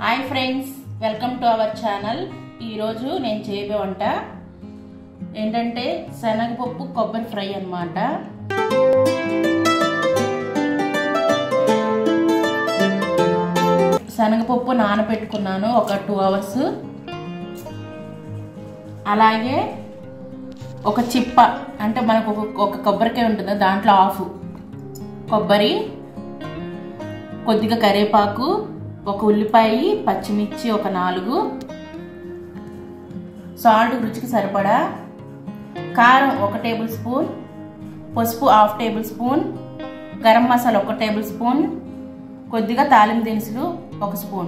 hi friends welcome to our channel ఈరోజు నేను చేయబోయే వంట ఏంటంటే శనగపప్పు కొబ్బరి ఫ్రై అన్నమాట శనగపప్పు నానబెట్టుకున్నాను ఒక టూ అవర్స్ అలాగే ఒక చిప్ప అంటే మనకు ఒక ఒక కొబ్బరికాయ ఉంటుంది దాంట్లో ఆఫ్ కొబ్బరి కొద్దిగా కరివేపాకు ఒక ఉల్లిపాయ పచ్చిమిర్చి ఒక నాలుగు సాల్ట్ రుచికి సరిపడా కారం ఒక టేబుల్ స్పూన్ పసుపు half tablespoon garam masala ఒక టేబుల్ స్పూన్ కొద్దిగా తాలింపు దినుసులు ఒక స్పూన్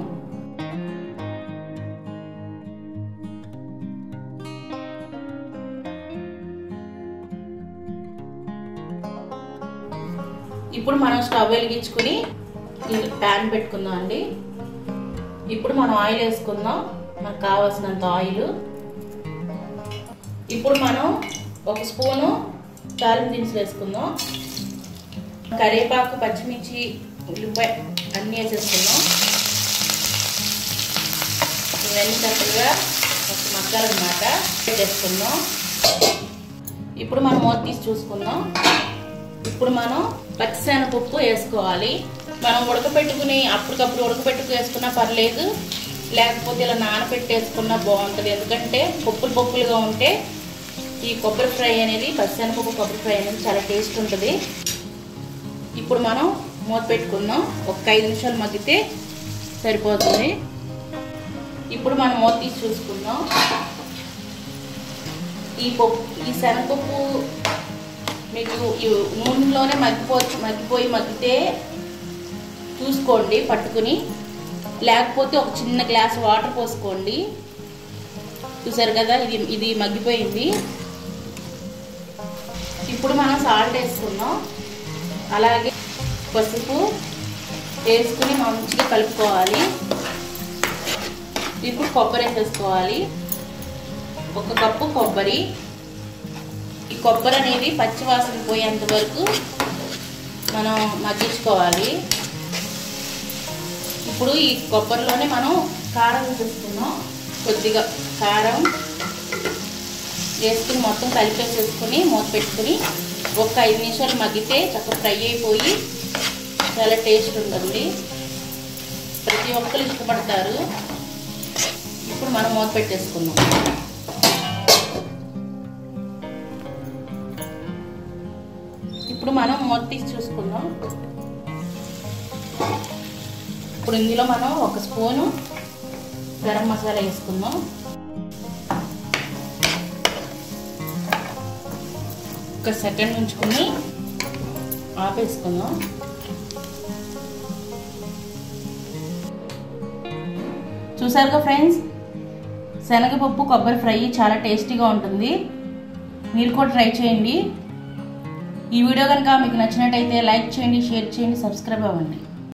ఇప్పుడు మనం స్టవ్ వెలిగించుకుని ప్యాన్ పెట్టుకుందాం అండి ఇప్పుడు మనం ఆయిల్ వేసుకుందాం మనకు కావాల్సినంత ఆయిల్ ఇప్పుడు మనం ఒక స్పూను తాలింపు దినుసులు వేసుకుందాం కరివేపాకు పచ్చిమిర్చి ఉల్లిపాయ అన్నీ వేసేసుకుందాం ఇవన్నీ చక్కగా ఒక మసాలా అనమాట వేసుకుందాం ఇప్పుడు మనం మూత తీసి చూసుకుందాం ఇప్పుడు మనం పచ్చిశనగపప్పు వేసుకోవాలి మనం ఉడకపెట్టుకుని అప్పటికప్పుడు ఉడకపెట్టుకు వేసుకున్నా పర్లేదు లేకపోతే ఇలా నానబెట్టి వేసుకున్నా బాగుంటుంది ఎందుకంటే పప్పులు పప్పులుగా ఉంటే ఈ కొబ్బరి ఫ్రై అనేది పచ్చిశనగపప్పు కొబ్బరి ఫ్రై అనేది చాలా టేస్ట్ ఉంటుంది ఇప్పుడు మనం మూత పెట్టుకుందాం ఒక ఐదు నిమిషాలు మగ్గితే సరిపోతుంది ఇప్పుడు మనం మూత తీసి చూసుకుందాం ఈ పప్పు ఈ శనగపప్పు మీకు నూనెలోనే మగ్గిపోవచ్చు మగ్గిపోయి మగ్గితే చూసుకోండి పట్టుకుని లేకపోతే ఒక చిన్న గ్లాస్ వాటర్ పోసుకోండి చూసారు కదా ఇది ఇది మగ్గిపోయింది ఇప్పుడు మనం సాల్ట్ వేసుకుందాం అలాగే పసుపు వేసుకుని మంచిగా కలుపుకోవాలి ఇప్పుడు కొబ్బరి వేసేసుకోవాలి ఒక కప్పు కొబ్బరి ఈ కొబ్బరి అనేది పచ్చివాసన పోయేంత వరకు మనం మగ్గించుకోవాలి ఇప్పుడు ఈ కొబ్బరిలోనే మనం కారం వేసుకున్నాం కొద్దిగా కారం వేసుకుని మొత్తం కలిపేసేసుకుని మూత పెట్టుకుని ఒక ఐదు నిమిషాలు మగ్గితే చక్కగా ఫ్రై అయిపోయి చాలా టేస్ట్ ఉంటుంది ప్రతి ఒక్కరు ఇష్టపడతారు ఇప్పుడు మనం మూత పెట్టేసుకుందాం ఇప్పుడు మనం మూత తీసి చూసుకుందాం ఇప్పుడు ఇందులో మనం ఒక స్పూను గరం మసాలా వేసుకుందాం ఒక సెకండ్ ఉంచుకుని ఆపేసుకుందాం చూసారుగా ఫ్రెండ్స్ శనగపప్పు కొబ్బరి ఫ్రై చాలా టేస్టీగా ఉంటుంది మీరు కూడా ట్రై చేయండి ఈ వీడియో కనుక మీకు నచ్చినట్టయితే లైక్ చేయండి షేర్ చేయండి సబ్స్క్రైబ్ అవ్వండి